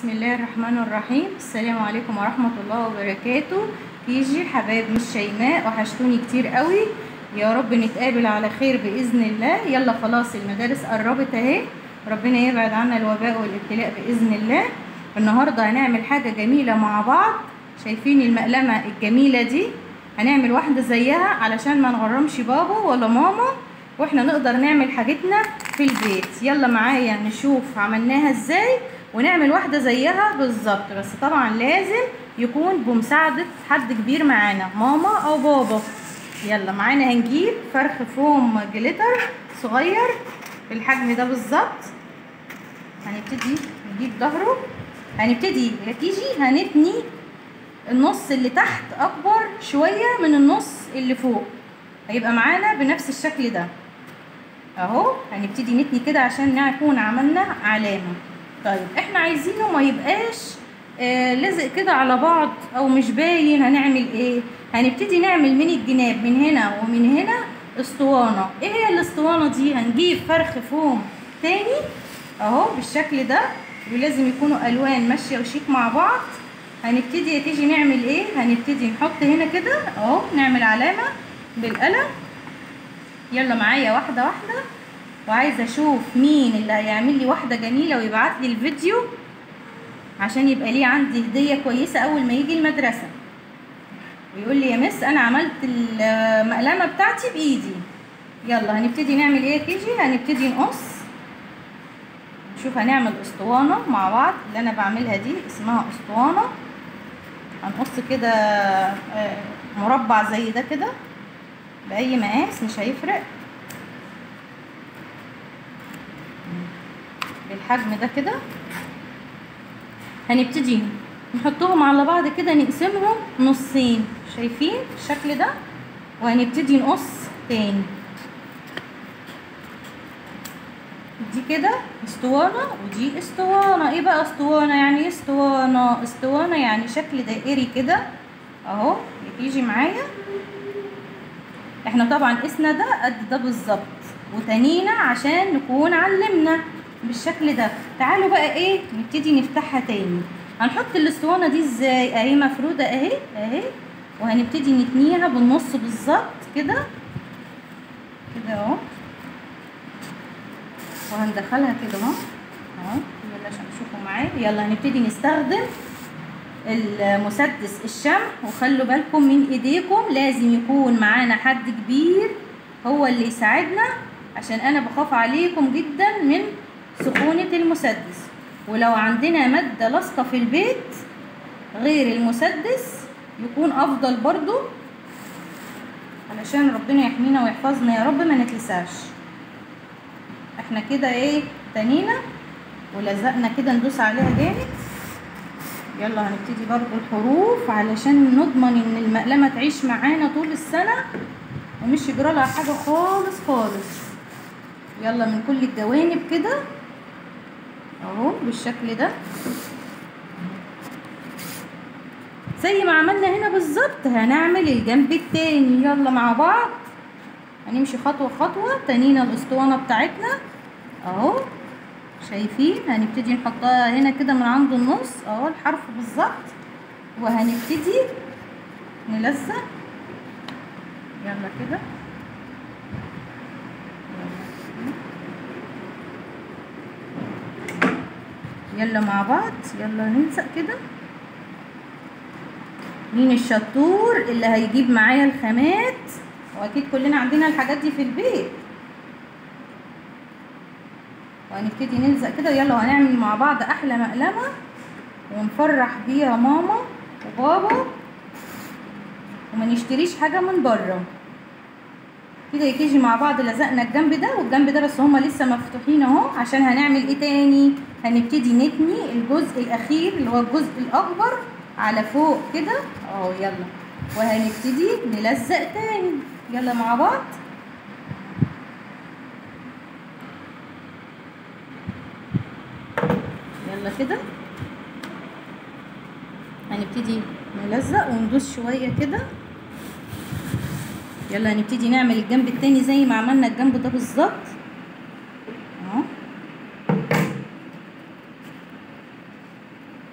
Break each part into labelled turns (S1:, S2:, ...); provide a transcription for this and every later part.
S1: بسم الله الرحمن الرحيم السلام عليكم ورحمة الله وبركاته كيجي حبايب مش شيماء وحشتوني كتير قوي يا رب نتقابل على خير بإذن الله يلا خلاص المدارس قربت اهي ربنا يبعد عنا الوباء والابتلاء بإذن الله النهاردة هنعمل حاجة جميلة مع بعض شايفين المقلمة الجميلة دي هنعمل واحدة زيها علشان ما نغرمش بابا ولا ماما واحنا نقدر نعمل حاجتنا في البيت يلا معايا نشوف عملناها ازاي ونعمل واحدة زيها بالظبط بس طبعا لازم يكون بمساعدة حد كبير معانا ماما او بابا يلا معانا هنجيب فرخ فوم جليتر صغير بالحجم ده بالظبط هنبتدي نجيب ظهره هنبتدي يا تيجي هنتني النص اللي تحت اكبر شوية من النص اللي فوق هيبقى معانا بنفس الشكل ده اهو هنبتدي نتني كده عشان نكون عملنا علامة طيب احنا عايزينه ما يبقاش آه لزق كده على بعض او مش باين هنعمل ايه هنبتدي نعمل من الجناب من هنا ومن هنا اسطوانة ايه هي الاسطوانة دي هنجيب فرخ فوم تاني اهو بالشكل ده ولازم يكونوا الوان ماشية وشيك مع بعض هنبتدي يا تيجي نعمل ايه هنبتدي نحط هنا كده اهو نعمل علامة بالقلم يلا معايا واحدة واحدة وعايزة اشوف مين اللي هيعمل لي واحدة جميلة ويبعت لي الفيديو عشان يبقى ليه عندي هدية كويسة اول ما يجي المدرسة ويقول لي يا مس انا عملت المقلمة بتاعتي بايدي يلا هنبتدي نعمل ايه يا كيجي هنبتدي نقص نشوف هنعمل اسطوانة مع بعض اللي انا بعملها دي اسمها اسطوانة هنقص كده مربع زي ده كده بأي مقاس مش هيفرق بالحجم ده كده هنبتدي نحطهم على بعض كده نقسمهم نصين شايفين الشكل ده وهنبتدي نقص تاني دي كده اسطوانة ودي اسطوانة ايه بقى اسطوانة يعني ايه اسطوانة اسطوانة يعني شكل دائري كده اهو يجي معايا احنا طبعا قسنا ده قد ده بالظبط وتانينا عشان نكون علمنا بالشكل ده تعالوا بقى ايه نبتدي نفتحها تاني هنحط الاسطوانه دي ازاي اهي مفروده اهي اهي وهنبتدي نتنيها بالنص بالظبط كده كده اهو وهندخلها كده اهو اهو يلا عشان تشوفوا معايا يلا هنبتدي نستخدم المسدس الشمع وخلوا بالكم من ايديكم لازم يكون معانا حد كبير هو اللي يساعدنا عشان انا بخاف عليكم جدا من سخونة المسدس ولو عندنا مادة لاصقة في البيت غير المسدس يكون افضل برضو علشان ربنا يحمينا ويحفظنا يا رب ما نتلسعش احنا كده ايه تانينا ولزقنا كده ندوس عليها جامد يلا هنبتدي برضو الحروف علشان نضمن ان المقلمة تعيش معانا طول السنة ومش يجرى لها حاجة خالص خالص يلا من كل الجوانب كده اهو بالشكل ده زي ما عملنا هنا بالظبط هنعمل الجنب التاني يلا مع بعض هنمشي خطوة خطوة تانينا الاسطوانة بتاعتنا اهو شايفين هنبتدي نحطها هنا كده من عند النص اهو الحرف بالظبط وهنبتدي نلزق يلا كده يلا مع بعض يلا نلزق كده مين الشطور اللي هيجيب معايا الخامات واكيد كلنا عندنا الحاجات دي في البيت وهنبتدي نلزق كده يلا وهنعمل مع بعض احلى مقلمه ونفرح بيها ماما وبابا وما نشتريش حاجه من بره كده يجي مع بعض لزقنا الجنب ده والجنب ده بس هما لسه مفتوحين اهو عشان هنعمل ايه تاني هنبتدي نتني الجزء الاخير اللي هو الجزء الاكبر على فوق كده اهو يلا وهنبتدي نلزق تاني يلا مع بعض يلا كده هنبتدي نلزق وندوس شويه كده يلا هنبتدي نعمل الجنب التاني زي ما عملنا الجنب ده بالظبط اهو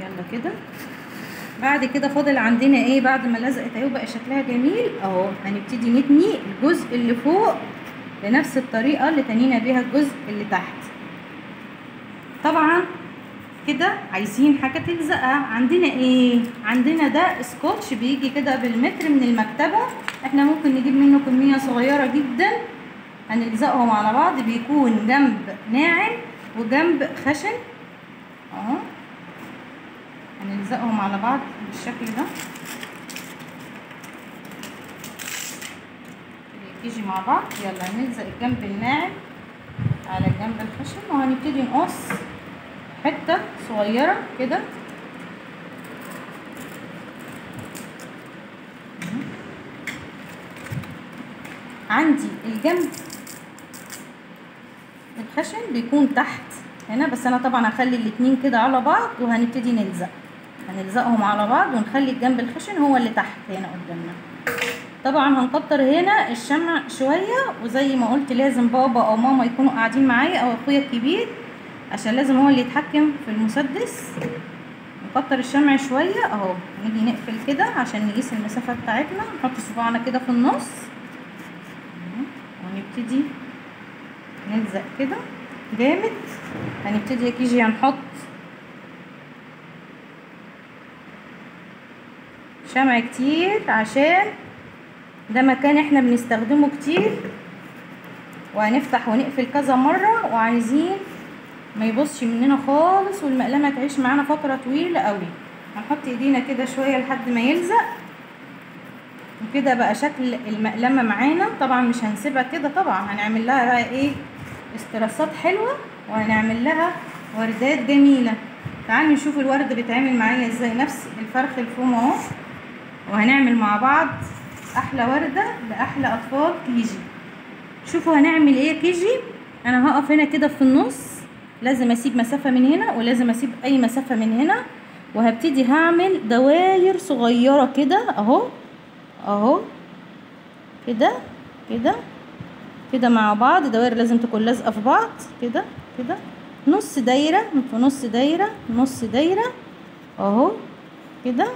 S1: يلا كده بعد كده فاضل عندنا ايه بعد ما لزقت اهي وبقى شكلها جميل اهو هنبتدي نتني الجزء اللي فوق بنفس الطريقه اللي تنينا بيها الجزء اللي تحت طبعا كده عايزين حاجه تلزقها عندنا ايه عندنا ده سكوتش بيجي كده بالمتر من المكتبه احنا ممكن نجيب منه كميه صغيره جدا هنلزقهم على بعض بيكون جنب ناعم وجنب خشن اهو هنلزقهم على بعض بالشكل ده يجي مع بعض يلا نلزق الجنب الناعم على الجنب الخشن وهنبتدي نقص حته صغيره كده عندي الجنب الخشن بيكون تحت هنا بس انا طبعا هخلي الاتنين كده على بعض وهنبتدي نلزق هنلزقهم على بعض ونخلي الجنب الخشن هو اللي تحت هنا قدامنا طبعا هنكتر هنا الشمع شويه وزي ما قلت لازم بابا او ماما يكونوا قاعدين معايا او اخويا الكبير عشان لازم هو اللي يتحكم في المسدس نكتر الشمع شويه اهو نيجي نقفل كده عشان نقيس المسافه بتاعتنا نحط صباعنا كده في النص ونبتدي نلزق كده جامد هنبتدي يا كيجي هنحط شمع كتير عشان ده مكان احنا بنستخدمه كتير وهنفتح ونقفل كذا مرة وعايزين ما يبصش مننا خالص والمقلمة تعيش معانا فترة طويلة قوي هنحط ايدينا كده شوية لحد ما يلزق وكده بقى شكل المقلمة معانا طبعا مش هنسيبها كده طبعا هنعمل لها بقى ايه استرسات حلوة وهنعمل لها وردات جميلة تعالوا نشوف الورد بيتعمل معايا ازاي نفس الفرخ الفوم اهو وهنعمل مع بعض احلى وردة لاحلى اطفال كيجي شوفوا هنعمل ايه كيجي انا هقف هنا كده في النص لازم اسيب مسافة من هنا ولازم اسيب اي مسافة من هنا وهبتدي هعمل دواير صغيرة كده اهو اهو كده كده كده مع بعض دوائر لازم تكون لازقه في بعض كده كده نص دايره في نص دايره نص دايره اهو كده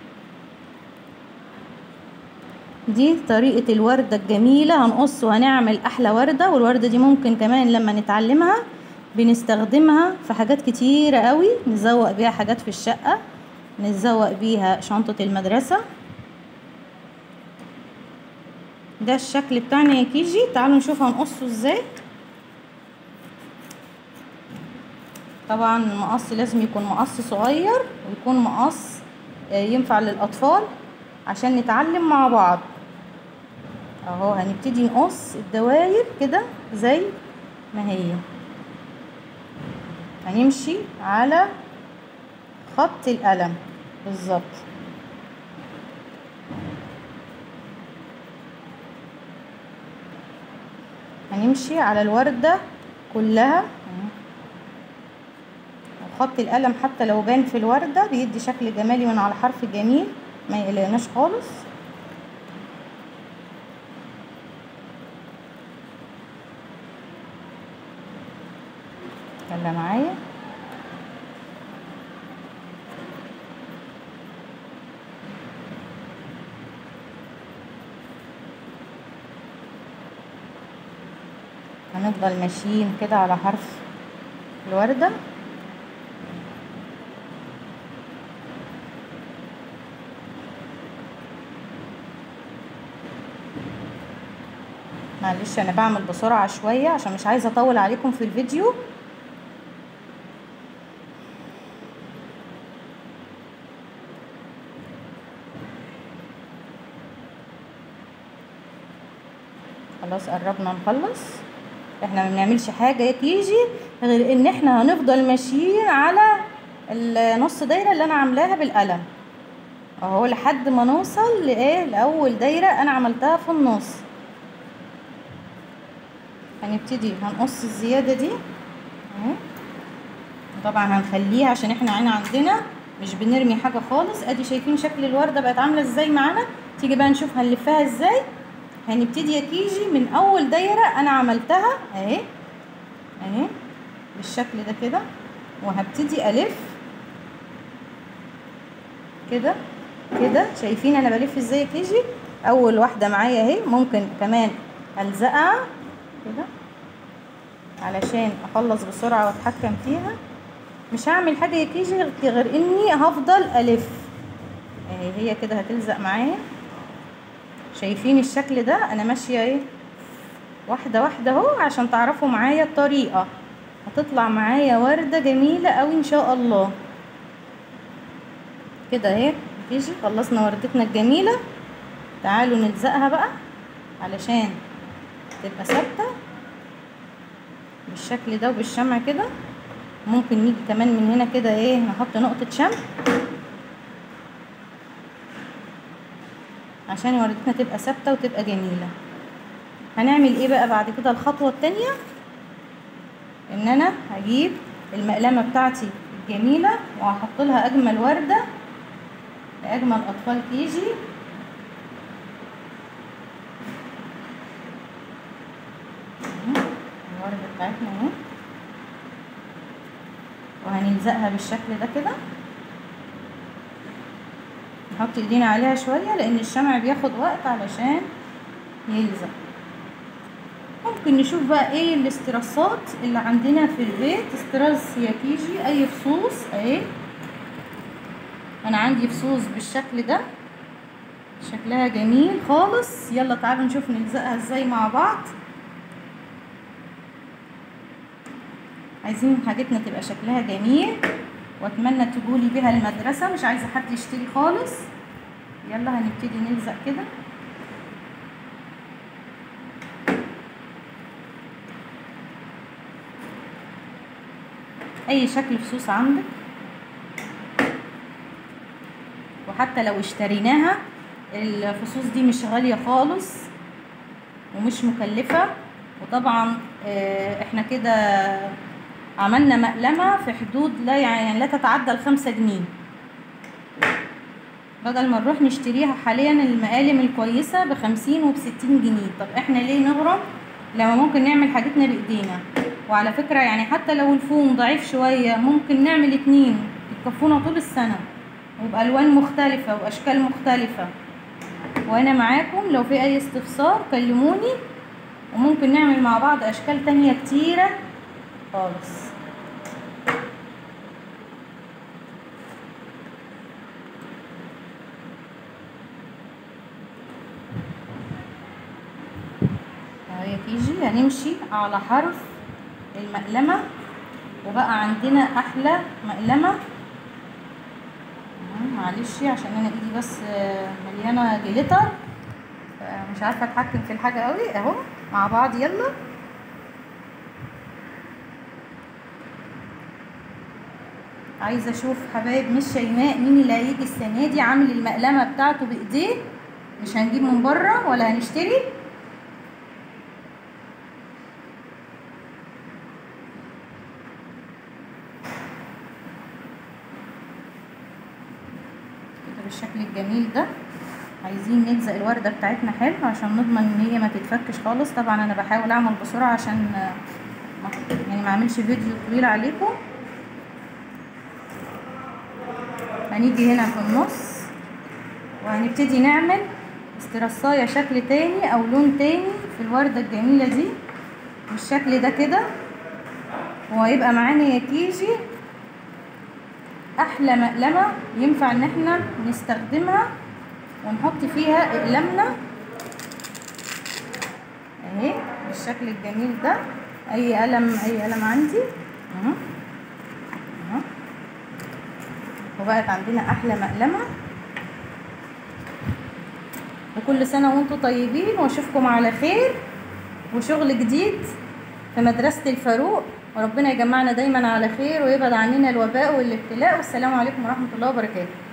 S1: دي طريقه الورده الجميله هنقص وهنعمل احلى ورده والورده دي ممكن كمان لما نتعلمها بنستخدمها في حاجات كتيره قوي نزوق بيها حاجات في الشقه نزوق بيها شنطه المدرسه ده الشكل بتاعنا يا كيجي تعالوا نشوف هنقصه ازاي طبعا المقص لازم يكون مقص صغير ويكون مقص ينفع للاطفال عشان نتعلم مع بعض اهو هنبتدي نقص الدواير كده زي ما هي هنمشي على خط القلم بالظبط هنمشي على الوردة كلها خط القلم حتى لو بان في الوردة بيدي شكل جمالي من على حرف جميل ما يقلقناش خالص يلا معايا هنفضل ماشيين كده على حرف الوردة معلش انا بعمل بسرعة شوية عشان مش عايزة اطول عليكم في الفيديو خلاص قربنا نخلص احنا ما بنعملش حاجه يا كيجي غير ان احنا هنفضل ماشيين على النص دايره اللي انا عاملاها بالقلم اهو لحد ما نوصل لايه لاول دايره انا عملتها في النص هنبتدي هنقص الزياده دي اهو طبعا هنخليها عشان احنا عين عندنا مش بنرمي حاجه خالص ادي شايفين شكل الورده بقت عامله ازاي معانا تيجي بقى نشوف هنلفها ازاي هنبتدي يا كيجي من اول دايره انا عملتها اهي اهي بالشكل ده كده وهبتدي الف كده كده شايفين انا بلف ازاي كيجي اول واحده معايا اهي ممكن كمان الزقها كده علشان اخلص بسرعه واتحكم فيها مش هعمل حاجه يا كيجي غير اني هفضل الف اهي هي كده هتلزق معايا شايفين الشكل ده انا ماشيه ايه واحده واحده اهو عشان تعرفوا معايا الطريقه هتطلع معايا ورده جميله قوي ان شاء الله كده اهي تيجي خلصنا وردتنا الجميله تعالوا نلزقها بقى علشان تبقى ثابته بالشكل ده وبالشمع كده ممكن نيجي كمان من هنا كده ايه نحط نقطه شمع عشان وردتنا تبقى ثابته وتبقى جميله هنعمل ايه بقى بعد كده الخطوه التانية ان انا هجيب المقلمه بتاعتي الجميله وهحط لها اجمل ورده لاجمل اطفال كيجي الورده بتاعتنا اهي وهنلزقها بالشكل ده كده نحط ايدينا عليها شويه لان الشمع بياخد وقت علشان يلزق ممكن نشوف بقى ايه الاستراسات اللي عندنا في البيت استراس ياكيجي اي فصوص اهي انا عندي فصوص بالشكل ده شكلها جميل خالص يلا تعالوا نشوف نلزقها ازاي مع بعض عايزين حاجتنا تبقى شكلها جميل واتمنى تجولي بيها المدرسة مش عايزة حد يشتري خالص يلا هنبتدي نلزق كده اي شكل فصوص عندك وحتى لو اشتريناها الفصوص دي مش غالية خالص ومش مكلفة وطبعا احنا كده عملنا مقلمة في حدود لا يعني لا تتعدى الخمسة جنيه بدل ما نروح نشتريها حاليا المقالم الكويسة بخمسين وبستين جنيه طب احنا ليه نغرم لما ممكن نعمل حاجتنا بايدينا وعلى فكرة يعني حتى لو الفوم ضعيف شوية ممكن نعمل اتنين يكفونا طول السنة وبألوان مختلفة وأشكال مختلفة وأنا معاكم لو في أي استفسار كلموني وممكن نعمل مع بعض أشكال تانية كتيرة خالص اهي تيجي هنمشي على حرف المقلمة وبقى عندنا احلى مقلمة معلش عشان انا ايدي بس مليانة جليتر مش عارفة اتحكم في الحاجة قوي اهو مع بعض يلا عايزه اشوف حبايب مش شيماء مين اللي هيجي السنه دي عامل المقلمه بتاعته بايديه مش هنجيب من بره ولا هنشتري كده بالشكل الجميل ده عايزين نلزق الورده بتاعتنا حلو عشان نضمن ان هي ما تتفكش خالص طبعا انا بحاول اعمل بسرعه عشان يعني ما اعملش فيديو طويل عليكم هنيجي هنا في النص وهنبتدي نعمل استرساية شكل تاني او لون تاني في الوردة الجميلة دي بالشكل ده كده وهيبقى معانا يا كيجي احلى مقلمة ينفع ان احنا نستخدمها ونحط فيها اقلامنا اهي بالشكل الجميل ده اي قلم اي قلم عندي اهو اهو وبقت عندنا احلى مقلمه وكل سنه وانتم طيبين واشوفكم على خير وشغل جديد في مدرسه الفاروق وربنا يجمعنا دايما على خير ويبعد عننا الوباء والابتلاء والسلام عليكم ورحمه الله وبركاته